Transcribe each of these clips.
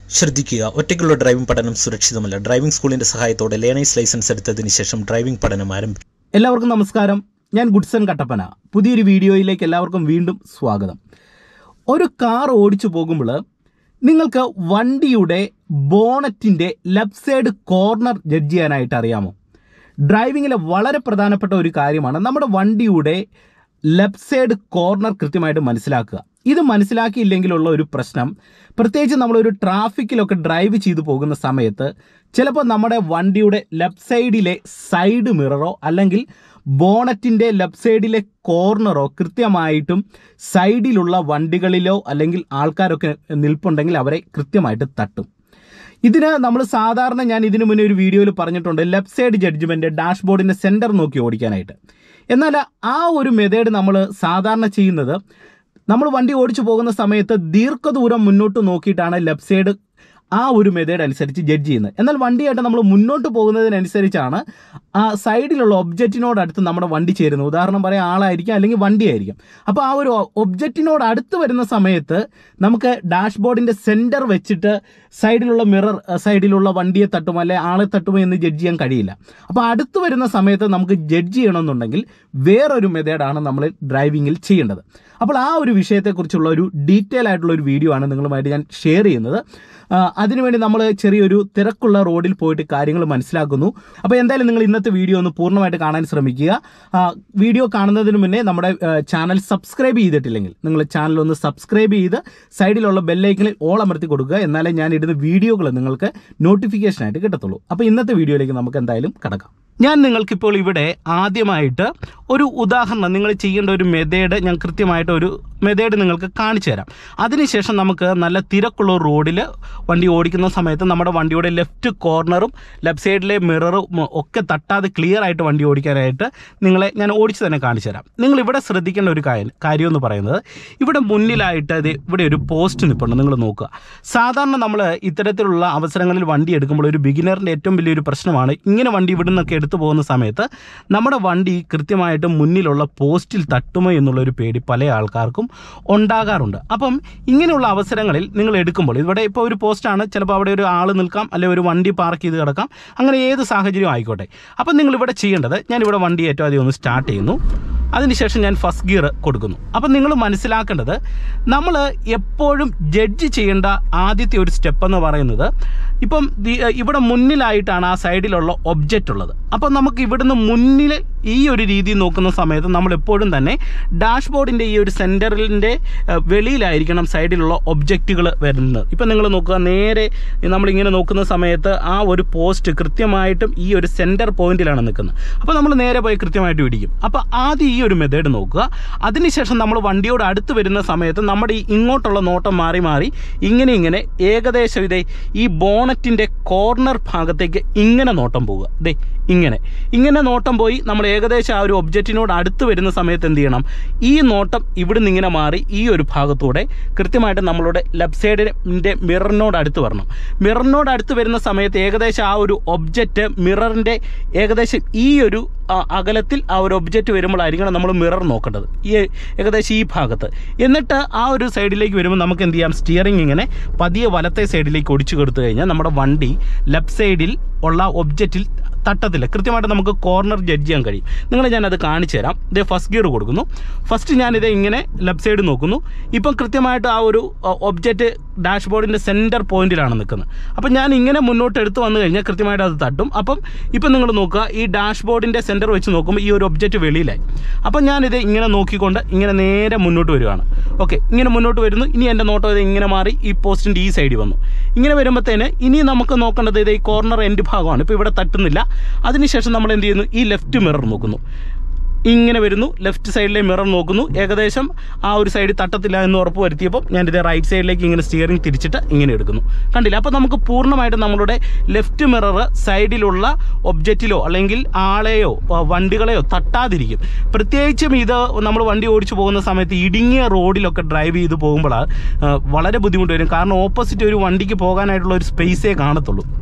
ശ്രദ്ധിക്കുക ഒറ്റയ്ക്കുള്ള ഡ്രൈവിംഗ് പഠനം സുരക്ഷിതമല്ല ഡ്രൈവിംഗ് സ്കൂളിന്റെ സഹായത്തോടെ ലേണേഴ്സ് ലൈസൻസ് എടുത്തതിന് ശേഷം ഡ്രൈവിംഗ് പഠനം ആരംഭിക്കും എല്ലാവർക്കും നമസ്കാരം ഞാൻ ഗുഡ്സൺ കട്ടപ്പന പുതിയൊരു വീഡിയോയിലേക്ക് എല്ലാവർക്കും വീണ്ടും സ്വാഗതം ഒരു കാർ ഓടിച്ചു പോകുമ്പോൾ നിങ്ങൾക്ക് വണ്ടിയുടെ ബോണറ്റിൻ്റെ ലെഫ്റ്റ് സൈഡ് കോർണർ ജഡ്ജ് ചെയ്യാനായിട്ട് അറിയാമോ ഡ്രൈവിങ്ങിലെ വളരെ പ്രധാനപ്പെട്ട ഒരു കാര്യമാണ് നമ്മുടെ വണ്ടിയുടെ ലെഫ്റ്റ് സൈഡ് കോർണർ കൃത്യമായിട്ട് മനസ്സിലാക്കുക ഇത് മനസ്സിലാക്കിയില്ലെങ്കിലുള്ള ഒരു പ്രശ്നം പ്രത്യേകിച്ച് നമ്മളൊരു ട്രാഫിക്കിലൊക്കെ ഡ്രൈവ് ചെയ്തു പോകുന്ന സമയത്ത് ചിലപ്പോൾ നമ്മുടെ വണ്ടിയുടെ ലെഫ്റ്റ് സൈഡിലെ സൈഡ് മിററോ അല്ലെങ്കിൽ ബോണറ്റിൻ്റെ ലെഫ്റ്റ് സൈഡിലെ കോർണറോ കൃത്യമായിട്ടും സൈഡിലുള്ള വണ്ടികളിലോ അല്ലെങ്കിൽ ആൾക്കാരൊക്കെ നിൽപ്പുണ്ടെങ്കിൽ അവരെ കൃത്യമായിട്ട് തട്ടും ഇതിന് നമ്മൾ സാധാരണ ഞാൻ ഇതിനു മുന്നേ ഒരു വീഡിയോയിൽ പറഞ്ഞിട്ടുണ്ട് ലെഫ്റ്റ് സൈഡ് ജഡ്ജ്മെന്റ് ഡാഷ്ബോർഡിന്റെ സെന്റർ നോക്കി ഓടിക്കാനായിട്ട് എന്നാൽ ആ ഒരു മെത്തേഡ് നമ്മൾ സാധാരണ ചെയ്യുന്നത് നമ്മൾ വണ്ടി ഓടിച്ചു പോകുന്ന സമയത്ത് ദീർഘദൂരം മുന്നോട്ട് നോക്കിയിട്ടാണ് ലെഫ്റ്റ് സൈഡ് ആ ഒരു മെത്തേഡ് അനുസരിച്ച് ജഡ്ജ് ചെയ്യുന്നത് എന്നാൽ വണ്ടിയായിട്ട് നമ്മൾ മുന്നോട്ട് പോകുന്നതിനനുസരിച്ചാണ് ആ സൈഡിലുള്ള ഒബ്ജക്റ്റിനോട് അടുത്ത് നമ്മുടെ വണ്ടി ചേരുന്നത് ഉദാഹരണം പറയാം ആളായിരിക്കാം അല്ലെങ്കിൽ വണ്ടിയായിരിക്കും അപ്പോൾ ആ ഒരു ഒബ്ജക്റ്റിനോട് അടുത്ത് വരുന്ന സമയത്ത് നമുക്ക് ഡാഷ്ബോർഡിന്റെ സെന്റർ വെച്ചിട്ട് സൈഡിലുള്ള മിറർ സൈഡിലുള്ള വണ്ടിയെ തട്ടുമോ അല്ലെ ആളെ തട്ടുമോ എന്ന് ജഡ്ജ് ചെയ്യാൻ കഴിയില്ല അപ്പോൾ അടുത്ത് വരുന്ന സമയത്ത് നമുക്ക് ജഡ്ജ് ചെയ്യണമെന്നുണ്ടെങ്കിൽ വേറൊരു മെത്തേഡാണ് നമ്മൾ ഡ്രൈവിങ്ങിൽ ചെയ്യേണ്ടത് അപ്പോൾ ആ ഒരു വിഷയത്തെക്കുറിച്ചുള്ള ഒരു ഡീറ്റെയിൽ ആയിട്ടുള്ള ഒരു വീഡിയോ ആണ് നിങ്ങളുമായിട്ട് ഞാൻ ഷെയർ ചെയ്യുന്നത് ആ, അതിനുവേണ്ടി നമ്മൾ ചെറിയൊരു തിരക്കുള്ള റോഡിൽ പോയിട്ട് കാര്യങ്ങൾ മനസ്സിലാക്കുന്നു അപ്പോൾ എന്തായാലും നിങ്ങൾ ഇന്നത്തെ വീഡിയോ ഒന്ന് പൂർണ്ണമായിട്ട് കാണാൻ ശ്രമിക്കുക ആ, വീഡിയോ കാണുന്നതിന് മുന്നേ നമ്മുടെ ആ, ചാനൽ സബ്സ്ക്രൈബ് ചെയ്തിട്ടില്ലെങ്കിൽ നിങ്ങൾ ചാനൽ ഒന്ന് സബ്സ്ക്രൈബ് ചെയ്ത് സൈഡിലുള്ള ബെല്ലൈക്കണിൽ ഓൾ അമർത്തി കൊടുക്കുക എന്നാലേ ഞാൻ ഇടുന്ന വീഡിയോകൾ നിങ്ങൾക്ക് നോട്ടിഫിക്കേഷനായിട്ട് കിട്ടത്തുള്ളൂ അപ്പോൾ ഇന്നത്തെ വീഡിയോയിലേക്ക് നമുക്ക് എന്തായാലും കടക്കാം ഞാൻ നിങ്ങൾക്കിപ്പോൾ ഇവിടെ ആദ്യമായിട്ട് ഒരു ഉദാഹരണം നിങ്ങൾ ചെയ്യേണ്ട ഒരു മെത്തേഡ് ഞാൻ കൃത്യമായിട്ട് ഒരു മെത്തേഡ് നിങ്ങൾക്ക് കാണിച്ചു തരാം അതിനുശേഷം നമുക്ക് നല്ല തിരക്കുള്ള റോഡിൽ വണ്ടി ഓടിക്കുന്ന സമയത്ത് നമ്മുടെ വണ്ടിയുടെ ലെഫ്റ്റ് കോർണറും ലെഫ്റ്റ് സൈഡിലെ മിററും ഒക്കെ തട്ടാതെ ക്ലിയർ ആയിട്ട് വണ്ടി ഓടിക്കാനായിട്ട് നിങ്ങളെ ഞാൻ ഓടിച്ച് തന്നെ കാണിച്ചു തരാം നിങ്ങൾ ഇവിടെ ശ്രദ്ധിക്കേണ്ട ഒരു കാര്യം കാര്യം എന്ന് പറയുന്നത് ഇവിടെ മുന്നിലായിട്ട് ഇത് ഇവിടെ ഒരു പോസ്റ്റ് നിൽപ്പുണ്ട് നിങ്ങൾ നോക്കുക സാധാരണ നമ്മൾ ഇത്തരത്തിലുള്ള അവസരങ്ങളിൽ വണ്ടി എടുക്കുമ്പോൾ ഒരു ബിഗിനറിൻ്റെ ഏറ്റവും വലിയൊരു പ്രശ്നമാണ് ഇങ്ങനെ വണ്ടി ഇവിടെ നിന്നൊക്കെ എടുത്തു പോകുന്ന സമയത്ത് നമ്മുടെ വണ്ടി കൃത്യമായിട്ട് മുന്നിലുള്ള പോസ്റ്റിൽ തട്ടുമോ എന്നുള്ളൊരു പേടി പല ആൾക്കാർക്കും ഉണ്ടാകാറുണ്ട് അപ്പം ഇങ്ങനെയുള്ള അവസരങ്ങളിൽ നിങ്ങൾ എടുക്കുമ്പോൾ ഇവിടെ ഇപ്പോൾ ഒരു പോസ്റ്റാണ് ചിലപ്പോൾ അവിടെ ഒരു ആൾ നിൽക്കാം അല്ലെങ്കിൽ ഒരു വണ്ടി പാർക്ക് ചെയ്ത് കിടക്കാം അങ്ങനെ ഏത് സാഹചര്യം ആയിക്കോട്ടെ അപ്പം നിങ്ങൾ ഇവിടെ ചെയ്യേണ്ടത് ഞാൻ ഇവിടെ വണ്ടി ഏറ്റവും ആദ്യം ഒന്ന് സ്റ്റാർട്ട് ചെയ്യുന്നു അതിനുശേഷം ഞാൻ ഫസ്റ്റ് ഗിയർ കൊടുക്കുന്നു അപ്പം നിങ്ങൾ മനസ്സിലാക്കേണ്ടത് നമ്മൾ എപ്പോഴും ജഡ്ജ് ചെയ്യേണ്ട ആദ്യത്തെ ഒരു സ്റ്റെപ്പ് എന്ന് പറയുന്നത് ഇപ്പം ദി- ഇവിടെ മുന്നിലായിട്ടാണ് ആ സൈഡിലുള്ള ഒബ്ജക്റ്റ് ഉള്ളത് അപ്പം നമുക്ക് ഇവിടുന്ന് മുന്നിൽ ഈ ഒരു രീതി നോക്കുന്ന സമയത്ത് നമ്മൾ എപ്പോഴും തന്നെ ഡാഷ്ബോർഡിൻ്റെ ഈ ഒരു സെൻറ്ററിൻ്റെ വെളിയിലായിരിക്കണം സൈഡിലുള്ള ഒബ്ജക്റ്റുകൾ വരുന്നത് ഇപ്പം നിങ്ങൾ നോക്കുക നേരെ നമ്മളിങ്ങനെ നോക്കുന്ന സമയത്ത് ആ ഒരു പോസ്റ്റ് കൃത്യമായിട്ടും ഈ ഒരു സെൻറ്റർ പോയിന്റിലാണ് നിൽക്കുന്നത് അപ്പോൾ നമ്മൾ നേരെ പോയി കൃത്യമായിട്ട് പിടിക്കും അപ്പോൾ ആദ്യം ഈ ഒരു മെത്തേഡ് നോക്കുക അതിനുശേഷം നമ്മൾ വണ്ടിയോട് അടുത്ത് വരുന്ന സമയത്ത് നമ്മുടെ ഈ ഇങ്ങോട്ടുള്ള നോട്ടം മാറി മാറി ഇങ്ങനെ ഇങ്ങനെ ഏകദേശം ഇതേ ഈ ബോണറ്റിൻ്റെ കോർണർ ഭാഗത്തേക്ക് ഇങ്ങനെ നോട്ടം പോവുക ദേ ഇങ്ങനെ ഇങ്ങനെ നോട്ടം പോയി നമ്മൾ ഏകദേശം ആ ഒരു ഒബ്ജക്റ്റിനോട് അടുത്ത് വരുന്ന സമയത്ത് എന്ത് ചെയ്യണം ഈ നോട്ടം ഇവിടുന്ന് ഇങ്ങനെ മാറി ഈ ഒരു ഭാഗത്തൂടെ കൃത്യമായിട്ട് നമ്മളുടെ ലെഫ്റ്റ് സൈഡിൻ്റെ മിററിനോട് അടുത്ത് വരണം മിററിനോട് അടുത്ത് വരുന്ന സമയത്ത് ഏകദേശം ആ ഒരു ഒബ്ജക്റ്റ് മിററിൻ്റെ ഏകദേശം ഈ ഒരു ആ, അകലത്തിൽ ആ ഒരു ഒബ്ജക്റ്റ് വരുമ്പോഴായിരിക്കണം നമ്മൾ മിറർ നോക്കേണ്ടത് ഈ ഏകദേശം ഈ ഭാഗത്ത് എന്നിട്ട് ആ ഒരു സൈഡിലേക്ക് വരുമ്പോൾ നമുക്ക് എന്ത് ചെയ്യാം സ്റ്റിയറിംഗ് ഇങ്ങനെ പതിയെ വലത്തെ സൈഡിലേക്ക് ഒടിച്ചു കൊടുത്തു കഴിഞ്ഞാൽ നമ്മുടെ വണ്ടി ലെഫ്റ്റ് സൈഡിൽ ഉള്ള ഒബ്ജക്റ്റിൽ തട്ടത്തില്ല കൃത്യമായിട്ട് നമുക്ക് കോർണർ ജഡ്ജ് ചെയ്യാൻ കഴിയും നിങ്ങളെ ഞാനത് കാണിച്ചു തരാം ഇതേ ഫസ്റ്റ് ഗിയർ കൊടുക്കുന്നു ഫസ്റ്റ് ഞാനിത് ഇങ്ങനെ ലെഫ്റ്റ് സൈഡ് നോക്കുന്നു ഇപ്പം കൃത്യമായിട്ട് ആ ഒരു ഒബ്ജക്റ്റ് ഡാഷ്ബോർഡിൻ്റെ സെൻറ്റർ പോയിന്റിലാണ് നിൽക്കുന്നത് അപ്പം ഞാൻ ഇങ്ങനെ മുന്നോട്ട് എടുത്ത് വന്നു കഴിഞ്ഞാൽ കൃത്യമായിട്ട് അത് തട്ടും അപ്പം ഇപ്പം നിങ്ങൾ നോക്കുക ഈ ഡാഷ്ബോർഡിൻ്റെ സെൻറ്റർ വെച്ച് നോക്കുമ്പോൾ ഈ ഒരു ഒബ്ജക്റ്റ് വെളിയിലായി അപ്പം ഞാനിത് ഇങ്ങനെ നോക്കിക്കൊണ്ട് ഇങ്ങനെ നേരെ മുന്നോട്ട് വരികയാണ് ഓക്കെ ഇങ്ങനെ മുന്നോട്ട് വരുന്നു ഇനി എൻ്റെ നോട്ടം ഇത് ഇങ്ങനെ മാറി ഈ പോസ്റ്റിൻ്റെ ഈ സൈഡിൽ വന്നു ഇങ്ങനെ വരുമ്പോഴത്തേന് ഇനി നമുക്ക് നോക്കേണ്ടത് ഇത് ഈ കോർണർ എൻഡ് ഭാഗമാണ് ഇപ്പോൾ ഇവിടെ തട്ടുന്നില്ല അതിനുശേഷം നമ്മൾ എന്ത് ചെയ്യുന്നു ഈ ലെഫ്റ്റ് മിറർ നോക്കുന്നു ഇങ്ങനെ വരുന്നു ലെഫ്റ്റ് സൈഡിലെ മിറർ നോക്കുന്നു ഏകദേശം ആ ഒരു സൈഡിൽ തട്ടത്തില്ല എന്ന് ഉറപ്പ് വരുത്തിയപ്പോൾ ഞാനിത് റൈറ്റ് സൈഡിലേക്ക് ഇങ്ങനെ സ്റ്റിയറിംഗ് തിരിച്ചിട്ട് ഇങ്ങനെ എടുക്കുന്നു കണ്ടില്ല അപ്പോൾ നമുക്ക് പൂർണ്ണമായിട്ട് നമ്മളുടെ ലെഫ്റ്റ് മിറർ സൈഡിലുള്ള ഒബ്ജക്റ്റിലോ അല്ലെങ്കിൽ ആളെയോ ആ, വണ്ടികളെയോ തട്ടാതിരിക്കും പ്രത്യേകിച്ചും ഇത് നമ്മൾ വണ്ടി ഓടിച്ചു പോകുന്ന സമയത്ത് ഇടുങ്ങിയ റോഡിലൊക്കെ ഡ്രൈവ് ചെയ്ത് പോകുമ്പോഴാണ് വളരെ ബുദ്ധിമുട്ട് വരും കാരണം ഓപ്പോസിറ്റ് ഒരു വണ്ടിക്ക് പോകാനായിട്ടുള്ള ഒരു സ്പേസേ കാണത്തുള്ളൂ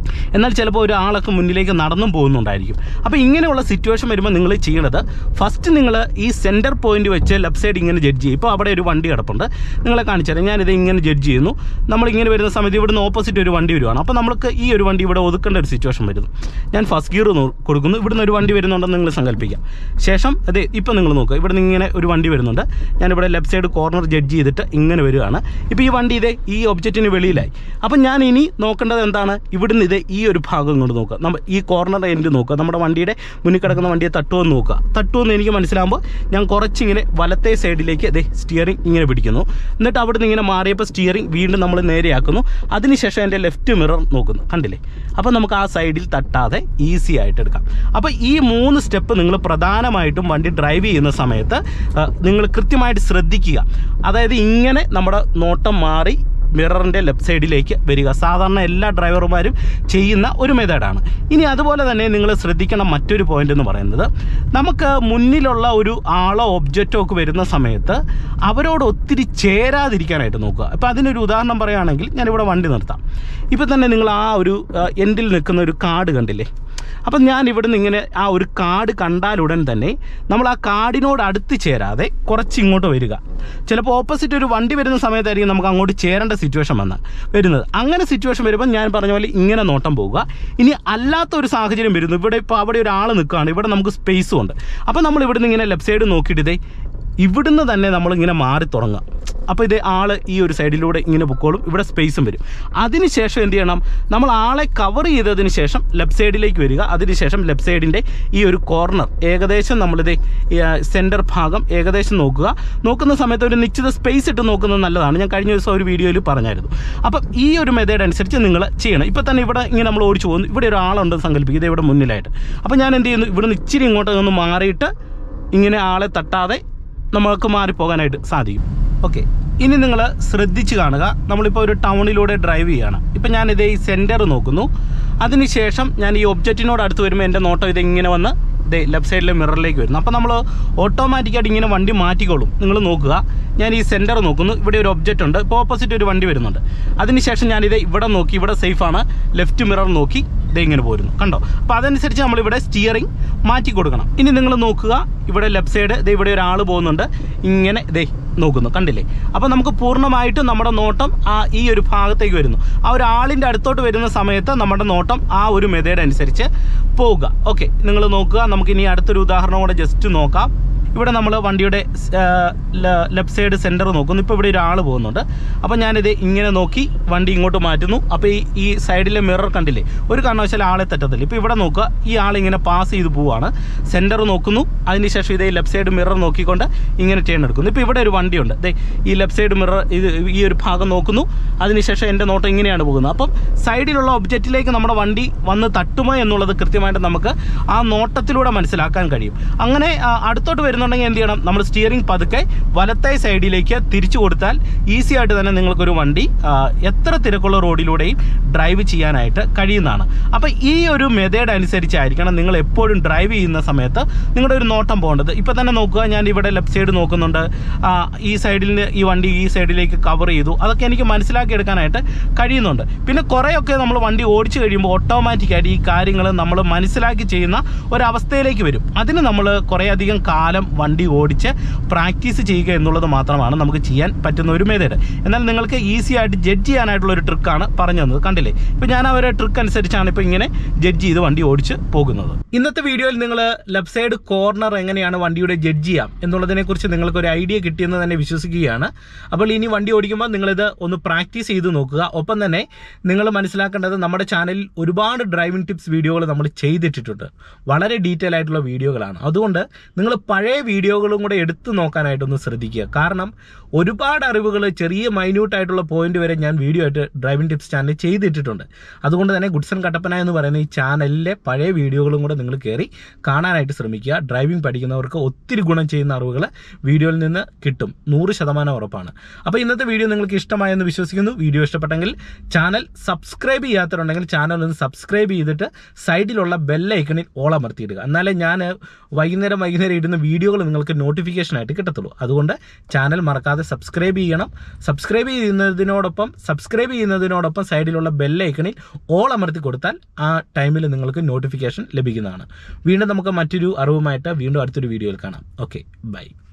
എന്നാൽ ചിലപ്പോൾ ഒരാളൊക്കെ മുന്നിലേക്ക് നടന്നും പോകുന്നുണ്ടായിരിക്കും അപ്പോൾ ഇങ്ങനെയുള്ള സിറ്റുവേഷൻ വരുമ്പോൾ നിങ്ങൾ ചെയ്യണത് ഫസ്റ്റ് നിങ്ങൾ ഈ സെൻറ്റർ പോയിന്റ് വെച്ച് ലെഫ്റ്റ് സൈഡ് ഇങ്ങനെ ജഡ്ജ് ചെയ്യും ഇപ്പോൾ അവിടെ ഒരു വണ്ടി കിടപ്പുണ്ട് നിങ്ങളെ കാണിച്ചുതരാം ഞാനിത് ഇങ്ങനെ ജഡ്ജ് ചെയ്യുന്നു നമ്മൾ ഇങ്ങനെ വരുന്ന സമയത്ത് ഇവിടുന്ന് ഓപ്പോസിറ്റ് ഒരു വണ്ടി വരുവാണ് അപ്പോൾ നമുക്ക് ഈ ഒരു വണ്ടി ഇവിടെ ഒതുക്കേണ്ട ഒരു സിറ്റുവേഷൻ വരുന്നു ഞാൻ ഫസ്റ്റ് ഗിയർ കൊടുക്കുന്നു ഇവിടുന്ന് ഒരു വണ്ടി വരുന്നുണ്ടെന്ന് നിങ്ങൾ സങ്കല്പിക്കാം ശേഷം അതെ ഇപ്പോൾ നിങ്ങൾ നോക്കുക ഇവിടുന്ന് ഇങ്ങനെ ഒരു വണ്ടി വരുന്നുണ്ട് ഞാനിവിടെ ലെഫ്റ്റ് സൈഡ് കോർണർ ജഡ്ജ് ചെയ്തിട്ട് ഇങ്ങനെ വരികയാണ് ഇപ്പോൾ ഈ വണ്ടി ഇതേ ഈ ഒബ്ജക്റ്റിന് വെളിയിലായി അപ്പം ഞാൻ ഇനി നോക്കേണ്ടത് എന്താണ് ഇവിടുന്ന് ഇത് ഈ ഒരു ഭാഗം ഇങ്ങോട്ട് നോക്കുക നമ്മൾ ഈ കോർണർ എൻഡ് നോക്കുക നമ്മുടെ വണ്ടിയുടെ മുന്നിൽ കിടക്കുന്ന വണ്ടിയെ തട്ടുമെന്ന് നോക്കുക തട്ടുമെന്ന് എനിക്ക് മനസ്സിലാകുമ്പോൾ ഞാൻ കുറച്ചിങ്ങനെ വലത്തെ സൈഡിലേക്ക് ഇതേ സ്റ്റിയറിംഗ് ഇങ്ങനെ പിടിക്കുന്നു എന്നിട്ട് അവിടുന്ന് ഇങ്ങനെ മാറിയപ്പോൾ സ്റ്റിയറിംഗ് വീണ്ടും നമ്മൾ നേരെയാക്കുന്നു അതിനുശേഷം എൻ്റെ ലെഫ്റ്റ് മിറർ നോക്കുന്നു കണ്ടില്ലേ അപ്പോൾ നമുക്ക് ആ സൈഡിൽ തട്ടാതെ ഈസി ആയിട്ട് എടുക്കാം അപ്പോൾ ഈ മൂന്ന് സ്റ്റെപ്പ് നിങ്ങൾ പ്രധാനമായിട്ടും വണ്ടി ഡ്രൈവ് ചെയ്യുന്ന സമയത്ത് നിങ്ങൾ കൃത്യമായിട്ട് ശ്രദ്ധിക്കുക അതായത് ഇങ്ങനെ നമ്മുടെ നോട്ടം മാറി മിററിൻ്റെ ലെഫ്റ്റ് സൈഡിലേക്ക് വരിക സാധാരണ എല്ലാ ഡ്രൈവർമാരും ചെയ്യുന്ന ഒരു മെത്തേഡാണ് ഇനി അതുപോലെ തന്നെ നിങ്ങൾ ശ്രദ്ധിക്കണം മറ്റൊരു പോയിന്റ് എന്ന് പറയുന്നത് നമുക്ക് മുന്നിലുള്ള ഒരു ആളോ ഒബ്ജക്റ്റോ ഒക്കെ വരുന്ന സമയത്ത് അവരോട് ഒത്തിരി ചേരാതിരിക്കാനായിട്ട് നോക്കുക അപ്പോൾ അതിനൊരു ഉദാഹരണം പറയുകയാണെങ്കിൽ ഞാനിവിടെ വണ്ടി നിർത്താം ഇപ്പം തന്നെ നിങ്ങൾ ആ ഒരു എൻഡിൽ നിൽക്കുന്ന ഒരു കാർഡ് കണ്ടില്ലേ അപ്പം ഞാൻ ഇവിടുന്ന് ഇങ്ങനെ ആ ഒരു കാർഡ് കണ്ടാലുടൻ തന്നെ നമ്മൾ ആ കാർഡിനോട് അടുത്ത് ചേരാതെ കുറച്ച് ഇങ്ങോട്ട് വരിക ചിലപ്പോൾ ഓപ്പോസിറ്റ് ഒരു വണ്ടി വരുന്ന സമയത്തായിരിക്കും നമുക്ക് അങ്ങോട്ട് ചേരേണ്ട സിറ്റുവേഷൻ വന്ന് വരുന്നത് അങ്ങനെ സിറ്റുവേഷൻ വരുമ്പോൾ ഞാൻ പറഞ്ഞ പോലെ ഇങ്ങനെ നോട്ടം പോവുക ഇനി അല്ലാത്ത ഒരു സാഹചര്യം വരുന്നു ഇവിടെ ഇപ്പോൾ അവിടെ ഒരാൾ നിൽക്കുകയാണ് ഇവിടെ നമുക്ക് സ്പേസും ഉണ്ട് അപ്പോൾ നമ്മൾ ഇവിടുന്ന് ഇങ്ങനെ ലെഫ്റ്റ് സൈഡ് നോക്കിയിട്ട് ഇതേ ഇവിടുന്ന് തന്നെ നമ്മളിങ്ങനെ മാറി തുടങ്ങുക അപ്പോൾ ഇത് ആൾ ഈ ഒരു സൈഡിലൂടെ ഇങ്ങനെ പൊക്കോളും ഇവിടെ സ്പേസും വരും അതിനുശേഷം എന്ത് ചെയ്യണം നമ്മൾ ആളെ കവർ ചെയ്തതിന് ശേഷം ലെഫ്റ്റ് സൈഡിലേക്ക് വരിക അതിനുശേഷം ലെഫ്റ്റ് സൈഡിൻ്റെ ഈ ഒരു കോർണർ ഏകദേശം നമ്മളിത് സെൻറ്റർ ഭാഗം ഏകദേശം നോക്കുക നോക്കുന്ന സമയത്ത് ഒരു നിശ്ചിത സ്പേസ് ഇട്ട് നോക്കുന്നത് നല്ലതാണ് ഞാൻ കഴിഞ്ഞ ദിവസം ഒരു വീഡിയോയിൽ പറഞ്ഞായിരുന്നു അപ്പം ഈ ഒരു മെത്തേഡ് അനുസരിച്ച് നിങ്ങൾ ചെയ്യണം ഇപ്പോൾ തന്നെ ഇവിടെ ഇങ്ങനെ നമ്മൾ ഓടിച്ചു പോകുന്നു ഇവിടെ ഒരാളുണ്ടെന്ന് സങ്കല്പിക്കുക ഇത് ഇവിടെ മുന്നിലായിട്ട് അപ്പോൾ ഞാൻ എന്ത് ചെയ്യുന്നു ഇവിടെ നിന്ന് ഇച്ചിരി ഇങ്ങോട്ട് ഒന്ന് മാറിയിട്ട് ഇങ്ങനെ ആളെ തട്ടാതെ നമ്മൾക്ക് മാറിപ്പോകാനായിട്ട് സാധിക്കും ഓക്കെ ഇനി നിങ്ങൾ ശ്രദ്ധിച്ച് കാണുക നമ്മളിപ്പോൾ ഒരു ടൗണിലൂടെ ഡ്രൈവ് ചെയ്യുകയാണ് ഇപ്പം ഞാനിത് ഈ സെൻറ്റർ നോക്കുന്നു അതിനുശേഷം ഞാൻ ഈ ഒബ്ജക്റ്റിനോട് അടുത്ത് വരുമ്പോൾ എൻ്റെ നോട്ടം ഇത് ഇങ്ങനെ വന്ന് ദേ ലെഫ്റ്റ് സൈഡിലെ മിററിലേക്ക് വരുന്നു അപ്പോൾ നമ്മൾ ഓട്ടോമാറ്റിക്കായിട്ട് ഇങ്ങനെ വണ്ടി മാറ്റിക്കോളും നിങ്ങൾ നോക്കുക ഞാൻ ഈ സെൻറ്റർ നോക്കുന്നു ഇവിടെ ഒരു ഒബ്ജക്റ്റ് ഉണ്ട് ഇപ്പോൾ ഓപ്പോസിറ്റ് ഒരു വണ്ടി വരുന്നുണ്ട് അതിനുശേഷം ഞാനിത് ഇവിടെ നോക്കി ഇവിടെ സേഫാണ് ലെഫ്റ്റ് മിറർ നോക്കി ഇതേ ഇങ്ങനെ പോരുന്നു കണ്ടോ അപ്പോൾ അതനുസരിച്ച് നമ്മളിവിടെ സ്റ്റിയറിംഗ് മാറ്റി കൊടുക്കണം ഇനി നിങ്ങൾ നോക്കുക ഇവിടെ ലെഫ്റ്റ് സൈഡ് ദേ ഇവിടെ ഒരാൾ പോകുന്നുണ്ട് ഇങ്ങനെ ദേ നോക്കുന്നു കണ്ടില്ലേ അപ്പോൾ നമുക്ക് പൂർണ്ണമായിട്ടും നമ്മുടെ നോട്ടം ആ ഈ ഒരു ഭാഗത്തേക്ക് വരുന്നു ആ ഒരു ആളിൻ്റെ അടുത്തോട്ട് വരുന്ന സമയത്ത് നമ്മുടെ നോട്ടം ആ ഒരു മെത്തേഡ് അനുസരിച്ച് പോവുക ഓക്കെ നിങ്ങൾ നോക്കുക നമുക്ക് ഇനി അടുത്തൊരു ഉദാഹരണം കൂടെ ജസ്റ്റ് നോക്കാം ഇവിടെ നമ്മൾ വണ്ടിയുടെ ലെഫ്റ്റ് സൈഡ് സെൻറ്റർ നോക്കുന്നു ഇപ്പോൾ ഇവിടെ ഒരാൾ പോകുന്നുണ്ട് അപ്പോൾ ഞാനിത് ഇങ്ങനെ നോക്കി വണ്ടി ഇങ്ങോട്ട് മാറ്റുന്നു അപ്പോൾ ഈ ഈ സൈഡിലെ മിറർ കണ്ടില്ലേ ഒരു കാരണവശാലും ആളെ തെറ്റത്തില്ല ഇപ്പോൾ ഇവിടെ നോക്കുക ഈ ആൾ ഇങ്ങനെ പാസ് ചെയ്ത് പോവാണ് സെൻറ്റർ നോക്കുന്നു അതിനുശേഷം ഇതേ ലെഫ്റ്റ് സൈഡ് മിറർ നോക്കിക്കൊണ്ട് ഇങ്ങനെ ടേൺ എടുക്കുന്നു ഇപ്പോൾ ഇവിടെ ഒരു വണ്ടിയുണ്ട് ദേ ഈ ലെഫ്റ്റ് സൈഡ് മിറർ ഇത് ഈ ഒരു ഭാഗം നോക്കുന്നു അതിനുശേഷം എൻ്റെ നോട്ടം ഇങ്ങനെയാണ് പോകുന്നത് അപ്പം സൈഡിലുള്ള ഒബ്ജക്റ്റിലേക്ക് നമ്മുടെ വണ്ടി വന്ന് തട്ടുമോ എന്നുള്ളത് കൃത്യമായിട്ട് നമുക്ക് ആ നോട്ടത്തിലൂടെ മനസ്സിലാക്കാൻ കഴിയും അങ്ങനെ ആ, അടുത്തോട്ട് വരുന്നുണ്ടെങ്കിൽ എന്ത് ചെയ്യണം നമ്മൾ സ്റ്റിയറിംഗ് പതുക്കെ വലത്തെ സൈഡിലേക്ക് തിരിച്ചു കൊടുത്താൽ ഈസി ആയിട്ട് തന്നെ നിങ്ങൾക്കൊരു വണ്ടി ആ, എത്ര തിരക്കുള്ള റോഡിലൂടെയും ഡ്രൈവ് ചെയ്യാനായിട്ട് കഴിയുന്നതാണ് അപ്പോൾ ഈ ഒരു മെത്തേഡ് അനുസരിച്ചായിരിക്കണം നിങ്ങൾ എപ്പോഴും ഡ്രൈവ് ചെയ്യുന്ന സമയത്ത് നിങ്ങളുടെ ഒരു നോട്ടം പോകേണ്ടത് ഇപ്പോൾ തന്നെ നോക്കുക ഞാൻ ഇവിടെ ലെഫ്റ്റ് സൈഡ് നോക്കുന്നുണ്ട് ആ, ഈ സൈഡിൽ നിന്ന് ഈ വണ്ടി ഈ സൈഡിലേക്ക് കവർ ചെയ്തു അതൊക്കെ എനിക്ക് മനസ്സിലാക്കി എടുക്കാനായിട്ട് കഴിയുന്നുണ്ട് പിന്നെ കുറേയൊക്കെ നമ്മൾ വണ്ടി ഓടിച്ചു കഴിയുമ്പോൾ ഓട്ടോമാറ്റിക്കായിട്ട് ഈ കാര്യങ്ങൾ നമ്മൾ മനസ്സിലാക്കി ചെയ്യുന്ന ഒരവസ്ഥയിലേക്ക് വരും അതിന് നമ്മൾ കുറേയധികം കാലം വണ്ടി ഓടിച്ച് പ്രാക്ടീസ് ചെയ്യുക എന്നുള്ളത് മാത്രമാണ് നമുക്ക് ചെയ്യാൻ പറ്റുന്ന ഒരു മെത്തേഡ് എന്നാൽ നിങ്ങൾക്ക് ഈസി ആയിട്ട് ജഡ്ജ് ചെയ്യാനായിട്ടുള്ള ഒരു ട്രിക്കാണ് പറഞ്ഞു തന്നത് കണ്ടില്ലേ ഇപ്പോൾ ഞാൻ അവരെ ട്രിക്ക് അനുസരിച്ചാണ് ഇപ്പോൾ ഇങ്ങനെ ജഡ്ജ് ചെയ്ത് വണ്ടി ഓടിച്ച് പോകുന്നത് ഇന്നത്തെ വീഡിയോയിൽ നിങ്ങൾ ലെഫ്റ്റ് സൈഡ് കോർണർ എങ്ങനെയാണ് വണ്ടിയുടെ ജഡ്ജ് ചെയ്യാം എന്നുള്ളതിനെക്കുറിച്ച് നിങ്ങൾക്ക് ഒരു ഐഡിയ കിട്ടിയെന്ന് തന്നെ വിശ്വസിക്കുകയാണ് അപ്പോൾ ഇനി വണ്ടി ഓടിക്കുമ്പോൾ നിങ്ങളിത് ഒന്ന് പ്രാക്ടീസ് ചെയ്ത് നോക്കുക ഒപ്പം തന്നെ നിങ്ങൾ മനസ്സിലാക്കേണ്ടത് നമ്മുടെ ചാനലിൽ ഒരുപാട് ഡ്രൈവിംഗ് ടിപ്സ് വീഡിയോകൾ നമ്മൾ ചെയ്തിട്ടിട്ടുണ്ട് വളരെ ഡീറ്റെയിൽ ആയിട്ടുള്ള വീഡിയോകളാണ് അതുകൊണ്ട് നിങ്ങൾ പഴയ വീഡിയോകളും കൂടെ എടുത്തു നോക്കാനായിട്ടൊന്ന് ശ്രദ്ധിക്കുക കാരണം ഒരുപാട് അറിവുകൾ ചെറിയ മൈന്യൂട്ട് ആയിട്ടുള്ള പോയിന്റ് വരെ ഞാൻ വീഡിയോ ആയിട്ട് ഡ്രൈവിംഗ് ടിപ്സ് ചാനൽ ചെയ്തിട്ടിട്ടുണ്ട് അതുകൊണ്ട് തന്നെ ഗുഡ്സൺ കട്ടപ്പന എന്ന് പറയുന്ന ഈ ചാനലിലെ പഴയ വീഡിയോകളും കൂടെ നിങ്ങൾ കയറി കാണാനായിട്ട് ശ്രമിക്കുക ഡ്രൈവിംഗ് പഠിക്കുന്നവർക്ക് ഒത്തിരി ഗുണം ചെയ്യുന്ന അറിവുകൾ വീഡിയോയിൽ നിന്ന് കിട്ടും നൂറ് ശതമാനം ഉറപ്പാണ് അപ്പോൾ ഇന്നത്തെ വീഡിയോ നിങ്ങൾക്ക് ഇഷ്ടമായെന്ന് വിശ്വസിക്കുന്നു വീഡിയോ ഇഷ്ടപ്പെട്ടെങ്കിൽ ചാനൽ സബ്സ്ക്രൈബ് ചെയ്യാത്തവരുണ്ടെങ്കിൽ ചാനൽ ഒന്ന് സബ്സ്ക്രൈബ് ചെയ്തിട്ട് സൈഡിലുള്ള ബെല്ലൈക്കണിൽ ഓളമർത്തിയിടുക എന്നാലേ ഞാൻ വൈകുന്നേരം വൈകുന്നേരം ഇടുന്ന വീഡിയോ വീഡിയോകൾ നിങ്ങൾക്ക് നോട്ടിഫിക്കേഷൻ ആയിട്ട് കിട്ടത്തുള്ളൂ അതുകൊണ്ട് ചാനൽ മറക്കാതെ സബ്സ്ക്രൈബ് ചെയ്യണം സബ്സ്ക്രൈബ് ചെയ്യുന്നതിനോടൊപ്പം സബ്സ്ക്രൈബ് ചെയ്യുന്നതിനോടൊപ്പം സൈഡിലുള്ള ബെല്ലൈക്കണിൽ ഓൾ അമർത്തി കൊടുത്താൽ ആ ടൈമിൽ നിങ്ങൾക്ക് നോട്ടിഫിക്കേഷൻ ലഭിക്കുന്നതാണ് വീണ്ടും നമുക്ക് മറ്റൊരു അറിവുമായിട്ട് വീണ്ടും അടുത്തൊരു വീഡിയോയിൽ കാണാം ഓക്കെ ബൈ